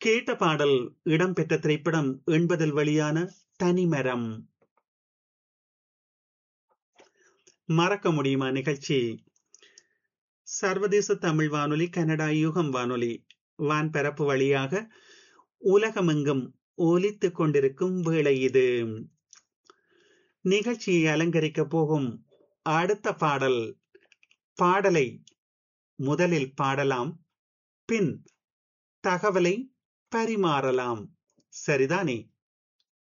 கேட்ட பாடல் இடம்பெற்ற திரைப்படம் எண்பதில் வெளியான தனிமரம் மறக்க முடியுமா நிகழ்ச்சி சர்வதேச தமிழ் வானொலி கனடா யூகம் வானொலி வான்பரப்பு வழியாக உலகமெங்கும் ஒலித்துக் கொண்டிருக்கும் வேளை இது நிகழ்ச்சியை அலங்கரிக்க போகும் அடுத்த பாடல் பாடலை முதலில் பாடலாம் பின் தகவலை பரிமாறலாம் சரிதானே